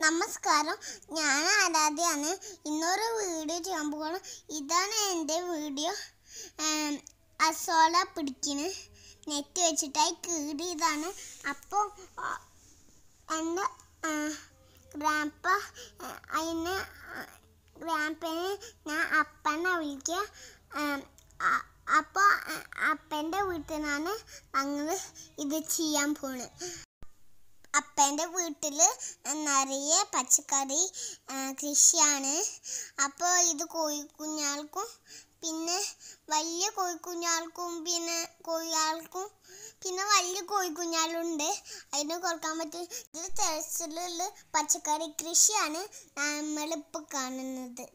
നമസ്കാരം ഞാൻ ആരാധ്യയാണ് ഇന്നൊരു വീഡിയോ ചെയ്യാൻ പോകണം ഇതാണ് എൻ്റെ വീഡിയോ ഏം, അസോള പിടിക്കുന്നു നെറ്റ് വെച്ചിട്ടായി കീറിയതാണ് അപ്പോൾ എൻ്റെ ഗ്രാൻപ്പ അതിന് ഗ്രാൻപ്പനെ ഞാൻ അപ്പനെ വിളിക്കുക അപ്പോൾ അപ്പൻ്റെ വീട്ടിൽ നിന്നാണ് ഞങ്ങൾ ഇത് ചെയ്യാൻ പോണത് അപ്പൻ്റെ വീട്ടിൽ നിറയെ പച്ചക്കറി ആ, കൃഷിയാണ് അപ്പോൾ ഇത് കോഴിക്കുഞ്ഞാൾക്കും പിന്നെ വലിയ കോഴിക്കുഞ്ഞാൾക്കും പിന്നെ കോഴിയാൾക്കും പിന്നെ വലിയ കോഴിക്കുഞ്ഞാലുണ്ട് അതിന് കൊടുക്കാൻ പറ്റും ഇത് ടെറസിലുള്ള പച്ചക്കറി കൃഷിയാണ് നമ്മളിപ്പോൾ കാണുന്നത്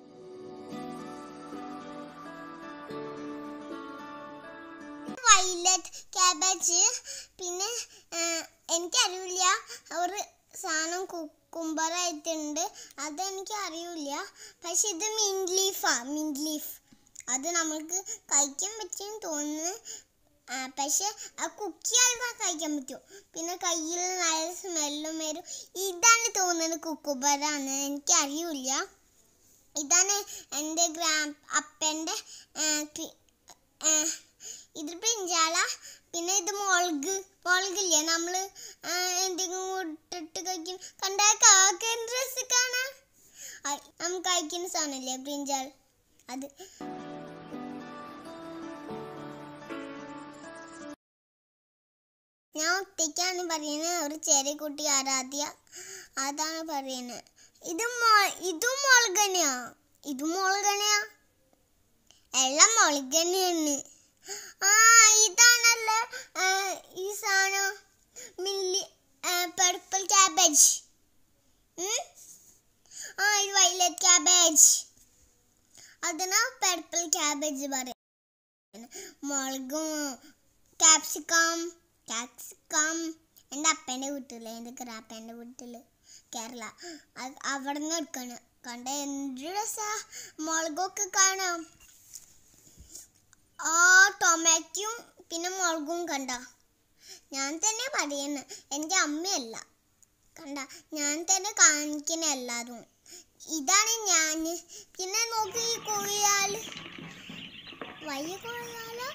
വൈലറ്റ് ക്യാബേജ് പിന്നെ ആ, എനിക്കറിയില്ല ഒരു സാധനം കുക്കുംബറായിട്ടുണ്ട് അതെനിക്ക് അറിയില്ല പക്ഷെ ഇത് മിൻറ്റ് ലീഫാ മിൻറ്റ് ലീഫ് അത് നമുക്ക് കഴിക്കാൻ പറ്റുമെന്ന് തോന്നുന്നു ആ, പക്ഷെ ആ കുക്കി ആൾക്കാർ കഴിക്കാൻ പറ്റും പിന്നെ കയ്യിൽ നല്ല സ്മെല്ലും വരും ഇതാണ് തോന്നുന്നത് കുക്കുംബറാണ് എനിക്കറിയില്ല ഇതാണ് എൻ്റെ ഗ്രാം അപ്പൻ്റെ ഇത് പിഞ്ചാള പിന്നെ ഇത് മുളക് മുളകില്ലേ നമ്മൾ എന്തെങ്കിലും ഇട്ടിട്ട് കഴിക്കും കണ്ടാ കാക്ക ഡ്രസ് കാണാ നമുക്ക് കഴിക്കുന്ന സാധനമില്ലേ ബ്രിഞ്ചാൾ അത് ഞാൻ ഒറ്റയ്ക്കാണ് പറയുന്നത് ഒരു ചെറിയ കുട്ടി ആരാധ്യ അതാണ് പറയുന്നത് ഇത് മൊ- ഇതും മുളക് തന്നെയാ ഇതും മുളക് തന്നെയാ എല്ലാം മുളക് തന്നെയാണ് ആ ഇതാണല്ലോ ആ, ഈ സാധനം മില്ലി പർപ്പിൾ ക്യാബേജ് ആ ഇത് വൈലറ്റ് ക്യാബേജ് അതിനാ പർപ്പിൾ ക്യാബേജ് പറയും മുളകും ക്യാപ്സിക്കം ക്യാപ്സിക്കം എൻ്റെ അപ്പൻ്റെ വീട്ടിൽ എൻ്റെ ഗ്രാപ്പൻ്റെ വീട്ടിൽ കേരള അത് അവിടെ നിന്ന് എടുക്കണം കണ്ട എന്ത് രസാ മുളകൊക്കെ കാണാം ആ ടൊമാറ്റോയും പിന്നെ മുളകും കണ്ട ഞാൻ തന്നെ പറയുന്നത് എൻ്റെ അമ്മയല്ല കണ്ട ഞാൻ തന്നെ കാണിക്കുന്ന എല്ലാതും ഇതാണ് ഞാൻ പിന്നെ നോക്ക് ഈ കോഴിയാൽ വലിയ കോഴിയാലോ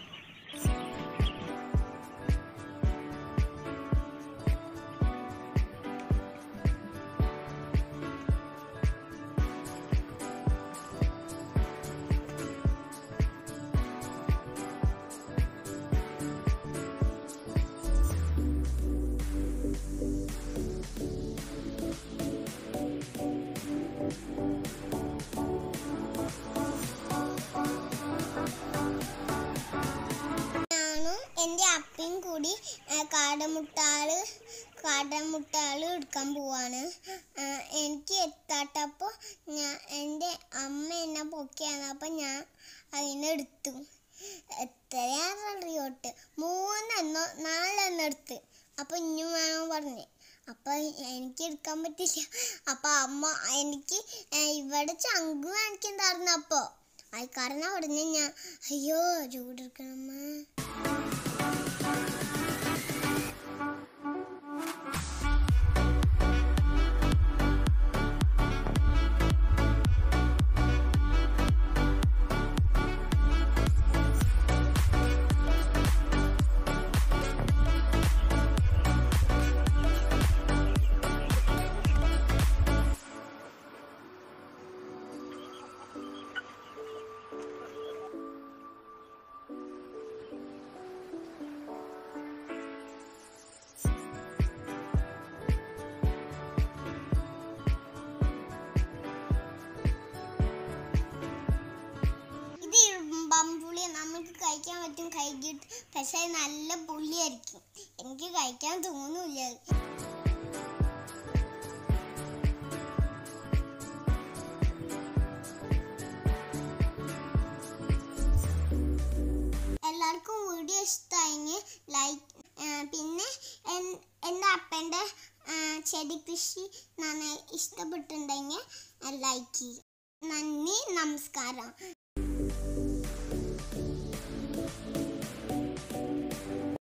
ഞാനും എൻ്റെ അപ്പയും കൂടി ആ, കാടമുട്ടാള് കാടമുട്ടാള് എടുക്കാൻ പോവാണ് ആ, എനിക്ക് എത്താട്ടപ്പോൾ ഞാൻ എൻ്റെ അമ്മ എന്നെ പൊക്കിയാണ് അപ്പം ഞാൻ അതിനെ എടുത്തു എത്രയാറിയോട്ട് മൂന്നെണ്ണോ നാലെണ്ണം എടുത്ത് അപ്പം ഇനിയും വേണം പറഞ്ഞ് അപ്പം എനിക്ക് എടുക്കാൻ പറ്റില്ല അപ്പം അമ്മ എനിക്ക് ആ, ഇവിടെ ചങ്ക് കാണിക്കണ്ടായിരുന്നു അപ്പോൾ അത് കാരണം ഉടനെ ഞാൻ അയ്യോ ചൂടെടുക്കണമ്മ ഇത് ഇരുമ്പമ്പുളി നമുക്ക് കഴിക്കാൻ പറ്റും കൈകിട്ട് പക്ഷെ അത് നല്ല പുളിയായിരിക്കും എനിക്ക് കഴിക്കാൻ തോന്നൂല എല്ലാവർക്കും വീഡിയോ ഇഷ്ടമായെങ്കിൽ ലൈക്ക് പിന്നെ എൻ- എൻ്റെ അപ്പൻ്റെ ചെടി കൃഷി നന്നായി ഇഷ്ടപ്പെട്ടിട്ടുണ്ടെങ്കിൽ ലൈക്ക് ചെയ്യും നന്ദി നമസ്കാരം